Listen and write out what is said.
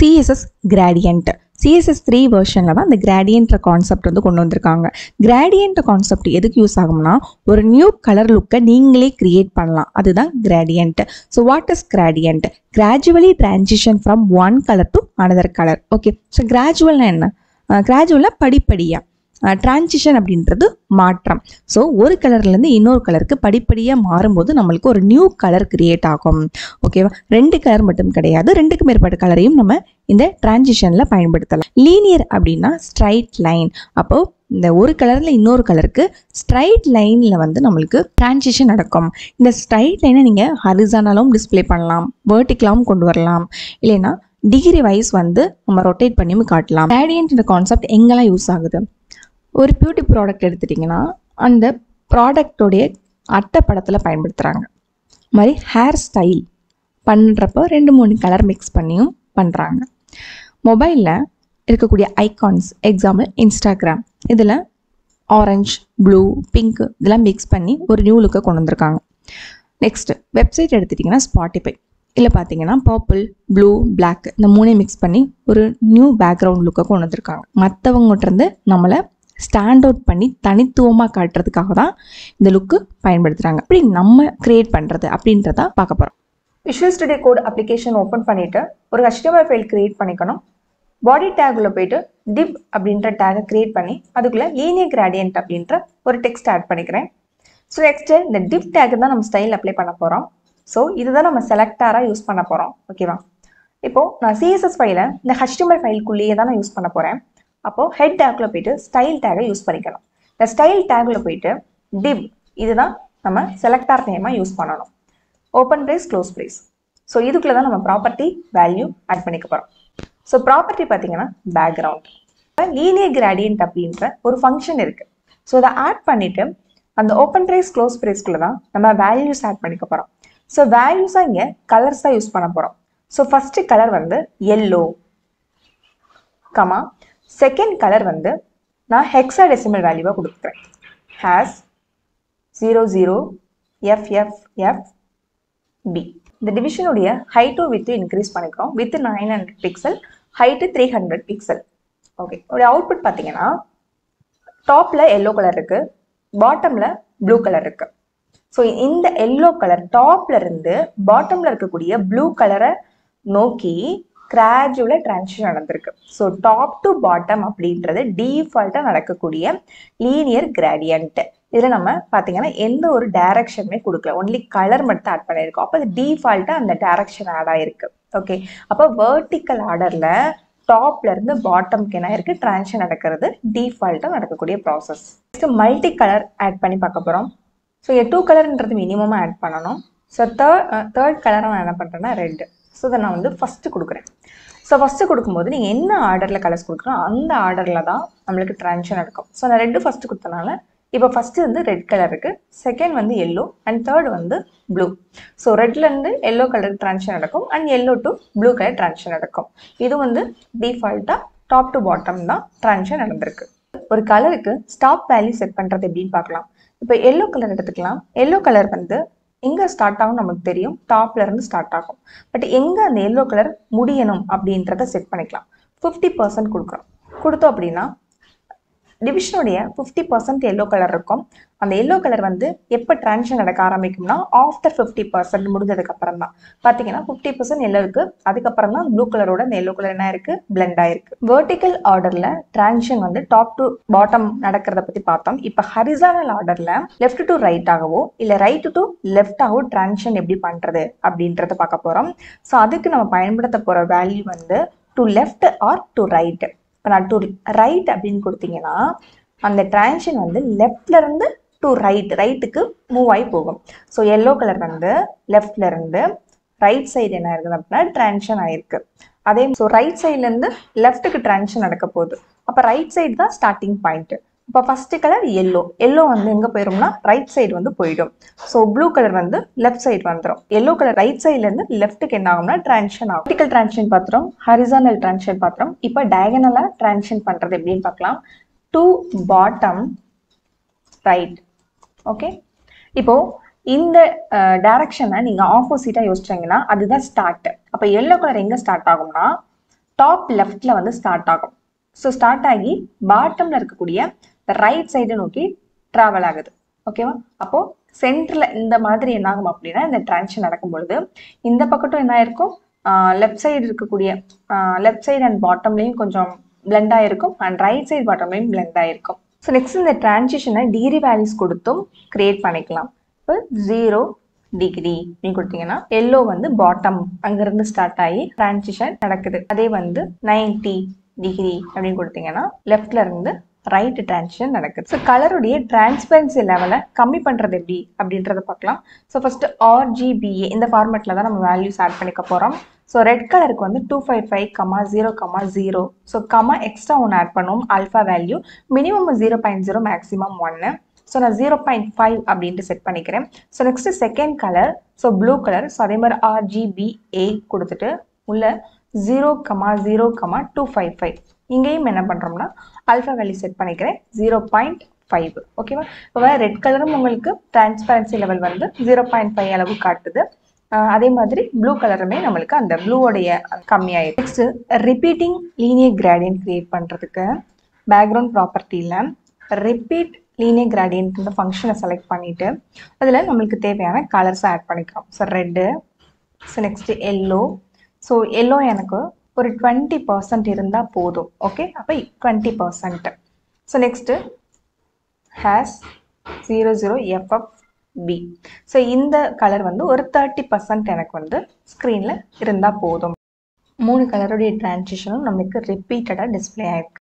CSS gradient CSS three வெர்ஷனில் தான் இந்த கிராடியன்ற கான்செப்ட் வந்து கொண்டு வந்திருக்காங்க கிராடியன்ட் கான்செப்ட் எதுக்கு யூஸ் ஆகும்னா ஒரு நியூ கலர் லுக்கை நீங்களே கிரியேட் பண்ணலாம் அதுதான் gradient so what is gradient gradually transition from one colour to another colour okay so கிராஜுவல்னா என்ன கிராஜுவலாக படிப்படியாக டிரான்சிஷன் அப்படின்றது மாற்றம் ஸோ ஒரு கலர்லேருந்து இன்னொரு கலருக்கு படிப்படியாக மாறும்போது நம்மளுக்கு ஒரு நியூ கலர் கிரியேட் ஆகும் ஓகேவா ரெண்டு கலர் மட்டும் கிடையாது ரெண்டுக்கு மேற்பட்ட கலரையும் நம்ம இந்த டிரான்சிஷனில் பயன்படுத்தலாம் லீனியர் அப்படின்னா ஸ்ட்ரைட் லைன் அப்போது இந்த ஒரு கலரில் இன்னொரு கலருக்கு ஸ்ட்ரைட் லைனில் வந்து நம்மளுக்கு டிரான்சிஷன் நடக்கும் இந்த ஸ்ட்ரைட் லைனை நீங்கள் ஹரிசானலும் டிஸ்ப்ளே பண்ணலாம் வேர்ட்டிக்கலாவும் கொண்டு வரலாம் இல்லைன்னா டிகிரி வைஸ் வந்து நம்ம ரொட்டேட் பண்ணியும் காட்டலாம் கிராடியன்ட் கான்செப்ட் எங்கெல்லாம் யூஸ் ஆகுது ஒரு பியூட்டி ப்ராடக்ட் எடுத்துட்டிங்கன்னா அந்த ப்ராடக்டோடைய அட்டை படத்தில் பயன்படுத்துகிறாங்க மாதிரி ஹேர் ஸ்டைல் பண்ணுறப்போ ரெண்டு மூணு கலர் மிக்ஸ் பண்ணியும் பண்ணுறாங்க மொபைலில் இருக்கக்கூடிய ஐகான்ஸ் எக்ஸாம்பிள் இன்ஸ்டாகிராம் இதில் ஆரஞ்ச் ப்ளூ பிங்க் இதெல்லாம் மிக்ஸ் பண்ணி ஒரு நியூ லுக்கை கொண்டு வந்திருக்காங்க நெக்ஸ்ட்டு வெப்சைட் எடுத்துட்டிங்கன்னா ஸ்பாட்டிஃபை இல்லை பார்த்தீங்கன்னா பர்பிள் ப்ளூ பிளாக் இந்த மூணையும் மிக்ஸ் பண்ணி ஒரு நியூ பேக்ரவுண்ட் லுக்கை கொண்டு வந்திருக்காங்க மற்றவங்ககிட்டருந்து நம்மளை ஸ்டாண்ட் அவுட் பண்ணி தனித்துவமாக காட்டுறதுக்காக தான் இந்த லுக்கு பயன்படுத்துகிறாங்க அப்படி நம்ம க்ரியேட் பண்ணுறது அப்படின்றத பார்க்க போகிறோம் visual studio code application open பண்ணிவிட்டு ஒரு HTML ஃபைல் கிரியேட் பண்ணிக்கணும் பாடி டேக்குள்ள போயிட்டு டிப் அப்படின்ற டேகை கிரியேட் பண்ணி அதுக்குள்ளே லீனியர் கிராடியன்ட் அப்படின்ற ஒரு டெக்ஸ்ட் ஆட் பண்ணிக்கிறேன் ஸோ நெக்ஸ்ட்டு இந்த டிப் டேக் தான் நம்ம ஸ்டைல் அப்ளை பண்ண போகிறோம் ஸோ இதுதான் நம்ம செலக்டாராக யூஸ் பண்ண போகிறோம் ஓகேவா இப்போது நான் சிஎஸ்எஸ் ஃபைலை இந்த HTML ஃபைலுக்குள்ளேயே தான் நான் யூஸ் பண்ண போகிறேன் அப்போது ஹெட் டேக்கில் போயிட்டு ஸ்டைல் டேகை யூஸ் பண்ணிக்கணும் இந்த ஸ்டைல் டேக்கில் போயிட்டு டிப் இதுதான் நம்ம செலக்டார் நேமாக யூஸ் பண்ணணும் open brace close brace so இதுக்குள்ளே தான் நம்ம ப்ராப்பர்ட்டி வேல்யூ ஆட் பண்ணிக்க போகிறோம் ஸோ ப்ராப்பர்ட்டி பார்த்தீங்கன்னா பேக்ரவுண்ட் லீனியர் கிராடியன்ட் அப்படின்ற ஒரு ஃபங்க்ஷன் இருக்குது ஸோ அதை ஆட் பண்ணிவிட்டு அந்த ஓப்பன் ப்ரைஸ் க்ளோஸ் ப்ரைஸ்க்குள்ளே தான் நம்ம வேல்யூஸ் ஆட் பண்ணிக்க போகிறோம் ஸோ வேல்யூஸாக இங்கே கலர்ஸாக யூஸ் பண்ண போகிறோம் ஸோ ஃபஸ்ட்டு கலர் வந்து எல்லோ கமா செகண்ட் கலர் வந்து நான் ஹெக்ஸா டெசிமல் வேல்யூவாக கொடுக்குறேன் hash zero zero F F F B இந்த டிவிஷனுடைய ஹைட்டும் வித்து இன்க்ரீஸ் பண்ணிக்கிறோம் with nine hundred pixel height three hundred pixel okay உடைய அவுட்புட் பார்த்தீங்கன்னா டாப்பில் எல்லோ கலர் இருக்குது பாட்டமில் ப்ளூ கலர் இருக்குது ஸோ இந்த எல்லோ கலர் டாப்ல இருந்து பாட்டமில் இருக்கக்கூடிய ப்ளூ கலரை நோக்கி கிராஜுவலாக ட்ரான்சிஷன் நடந்திருக்கு ஸோ டாப் டு பாட்டம் அப்படின்றது டீஃபால்ட்டாக நடக்கக்கூடிய லீனியர் கிராடியன்ட் இதில் நம்ம பார்த்தீங்கன்னா எந்த ஒரு டைரக்ஷனுமே கொடுக்கல ஒன்லி கலர் மட்டும் ஆட் பண்ணியிருக்கோம் அப்போ அது டீஃபால்ட்டாக அந்த டைரக்ஷன் ஆட் ஆயிருக்கு ஓகே அப்போ வேர்ட்டிக்கல் ஆர்டரில் டாப்ல இருந்து பாட்டம்க்கு என்ன இருக்கு ட்ரான்ஷன் நடக்கிறது டீஃபால்ட்டாக நடக்கக்கூடிய process next multi colour add பண்ணி பார்க்க போகிறோம் ஸோ இங்கே டூ கலர்ன்றது மினிமமாக ஆட் பண்ணணும் ஸோ தேர்ட் தேர்ட் கலரை நான் என்ன பண்ணுறேன்னா ரெட் ஸோ இதை நான் வந்து ஃபஸ்ட்டு கொடுக்குறேன் ஸோ ஃபஸ்ட்டு கொடுக்கும்போது நீங்கள் என்ன ஆர்டரில் கலர்ஸ் கொடுக்குறோம் அந்த ஆர்டரில் தான் நம்மளுக்கு ட்ரான்ஷன் நடக்கும் ஸோ நான் ரெட்டு ஃபஸ்ட்டு கொடுத்தனால இப்போ ஃபஸ்ட்டு வந்து ரெட் கலர் இருக்குது செகண்ட் வந்து எல்லோ அண்ட் தேர்ட் வந்து ப்ளூ ஸோ ரெட்லேருந்து எல்லோ கலர் ட்ரான்ஷன் நடக்கும் and yellow to blue colour transition நடக்கும் இது வந்து டிஃபால்ட்டாக டாப் டு பாட்டம் தான் ட்ரான்ஷன் நடந்திருக்கு ஒரு கலருக்கு ஸ்டாப் வேல்யூ செட் பண்ணுறது எப்படின்னு பார்க்கலாம் இப்போ எல்லோ கலர் எடுத்துக்கலாம் எல்லோ கலர் வந்து எங்கே ஸ்டார்ட் ஆகும் நமக்கு தெரியும் டாப்ல இருந்து ஸ்டார்ட் ஆகும் பட் எங்கே அந்த எல்லோ கலர் முடியணும் அப்படின்றத செட் பண்ணிக்கலாம் ஃபிஃப்டி பர்சன்ட் கொடுக்குறோம் கொடுத்தோம் அப்படின்னா டிவிஷனுடைய ஃபிஃப்டி பர்சன்ட் எல்லோ கலர் இருக்கும் அந்த எல்லோ கலர் வந்து எப்போ ட்ரான்ஷன் நடக்க ஆரம்பிக்கும்னா ஆஃப்டர் ஃபிஃப்டி பர்சன்ட் முடிஞ்சதுக்கு அப்புறம் தான் பார்த்தீங்கன்னா ஃபிஃப்டி பர்சன்ட் எல்லோ இருக்கு அதுக்கப்புறம் தான் ப்ளூ கலரோட அந்த எல்லோ கலர் என்ன இருக்கு பிளெண்ட் ஆயிருக்கு வெர்டிக்கல் ஆர்டர்ல ட்ரான்ஷன் வந்து டாப் டு பாட்டம் நடக்கிறத பத்தி பார்த்தோம் இப்போ ஹரிசானல் ஆர்டர்ல லெஃப்ட் டு ரைட் ஆகவோ இல்லை ரைட் டு லெஃப்ட் ஆகவோ ட்ரான்ஷன் எப்படி பண்றது அப்படின்றத பார்க்க போறோம் ஸோ அதுக்கு நம்ம பயன்படுத்த போற வேல்யூ வந்து to left or to right இப்போ நான் டு ரைட் அப்படின்னு கொடுத்தீங்கன்னா அந்த ட்ரான்ஷன் வந்து லெஃப்ட்ல இருந்து டு ரைட் ரைட்டுக்கு மூவ் ஆகி போகும் ஸோ எல்லோ கலர் வந்து லெஃப்ட்ல இருந்து ரைட் சைடு என்ன இருக்குது அப்படின்னா ட்ரான்ஷன் ஆயிருக்கு அதே ஸோ ரைட் சைட்லேருந்து லெஃப்ட்டுக்கு ட்ரான்ஷன் நடக்க போகுது அப்போ ரைட் சைடு தான் ஸ்டார்டிங் பாயிண்ட் இப்போ ஃபர்ஸ்ட் கலர் எல்லோ எல்லோ வந்து எங்கே போயிடும்னா ரைட் சைடு வந்து போயிடும் ஸோ ப்ளூ கலர் வந்து லெஃப்ட் சைடு வந்துடும் எல்லோ கலர் ரைட் சைட்லேருந்து லெஃப்ட்டுக்கு என்ன ஆகும்னா ட்ரான்ஷன் ஆகும் வெர்டிக்கல் ட்ரான்ஷன் பார்த்துறோம் ஹரிசானல் ட்ரான்ஷன் பார்த்துறோம் இப்போ டயகனலாக ட்ரான்ஷன் பண்ணுறது எப்படின்னு பார்க்கலாம் டு பாட்டம் ரைட் ஓகே இப்போ இந்த டைரக்ஷனை நீங்கள் ஆப்போசிட்டாக யோசிச்சீங்கன்னா அதுதான் ஸ்டார்ட் அப்போ எல்லோ கலர் எங்கே ஸ்டார்ட் ஆகும்னா டாப் லெஃப்டில் வந்து ஸ்டார்ட் ஆகும் ஸோ ஸ்டார்ட் ஆகி பாட்டமில் இருக்கக்கூடிய ரைட் சைடு நோக்கி ட்ராவல் ஆகுது ஓகேவா அப்போது சென்டரில் இந்த மாதிரி என்ன ஆகும் அப்படின்னா இந்த ட்ரான்ஷன் நடக்கும் பொழுது இந்த பக்கட்டும் என்ன ஆயிருக்கும் லெஃப்ட் சைடு இருக்கக்கூடிய லெஃப்ட் சைடு அண்ட் பாட்டம்லேயும் கொஞ்சம் பிளெண்ட் ஆயிருக்கும் அண்ட் ரைட் சைடு பாட்டம்லேயும் பிளெண்ட் ஆயிருக்கும் ஸோ நெக்ஸ்ட் இந்த டிரான்சிஷனை டிகிரி வேல்யூஸ் கொடுத்தும் கிரியேட் பண்ணிக்கலாம் இப்போ ஜீரோ டிகிரி அப்படின்னு கொடுத்தீங்கன்னா எல்லோ வந்து பாட்டம் அங்கிருந்து ஸ்டார்ட் ஆகி டிரான்சிஷன் நடக்குது அதே வந்து நைன்டி டிகிரி அப்படின்னு கொடுத்தீங்கன்னா லெஃப்ட்ல இருந்து ரைட் டிரான்சிஷன் நடக்குது ஸோ கலருடைய டிரான்ஸ்பரன்சி லெவலை கம்மி பண்ணுறது எப்படி அப்படின்றத பார்க்கலாம் ஸோ ஃபர்ஸ்ட் ஆர்ஜிபிஏ இந்த ஃபார்மேட்டில் தான் நம்ம வேல்யூஸ் ஆட் பண்ணிக்க போகிறோம் ஸோ ரெட் கலருக்கு வந்து two five five comma zero comma zero so comma extra ஒன்று ஆட் பண்ணுவோம் alpha value minimum zero point zero maximum ஒன்று ஸோ நான் ஜீரோ பாயிண்ட் ஃபைவ் அப்படின்ட்டு செட் பண்ணிக்கிறேன் so next second colour so blue colour so அதே மாதிரி RGBA கொடுத்துட்டு உள்ள zero comma zero comma two five five இங்கேயும் என்ன பண்ணுறோம்னா அல்ஃபா வேல்யூ செட் பண்ணிக்கிறேன் ஜீரோ பாயிண்ட் ஃபைவ் ஓகேவா இப்போ ரெட் கலரும் உங்களுக்கு டிரான்ஸ்பரன்சி லெவல் வந்து ஜீரோ பாயிண்ட் ஃபைவ் அளவு காட்டுது ஆஹ் அதே மாதிரி ப்ளூ கலருமே நம்மளுக்கு அந்த ப்ளூவோடைய கம்மியாயிருக்கு next repeating linear gradient create பண்ணுறதுக்கு பேக்ரவுண்ட் ப்ராப்பர்ட்டியில் ரிப்பீட் லீனியர் கிராடியன்ட் இந்த ஃபங்க்ஷனை செலக்ட் பண்ணிவிட்டு அதில் நம்மளுக்கு தேவையான கலர்ஸை ஆட் பண்ணிக்கிறோம் so red so next yellow so yellow எனக்கு ஒரு டுவெண்ட்டி பர்சன்ட் இருந்தால் போதும் ஓகே அப்போ twenty percent so next hash zero zero FF B so இந்த கலர் வந்து ஒரு தேர்ட்டி பர்சன்ட் எனக்கு வந்து ஸ்க்ரீனில் இருந்தால் போதும் மூணு கலருடைய டிரான்சிஷனும் நம்மளுக்கு ரிப்பீட்டடாக டிஸ்ப்ளே ஆயிருக்கு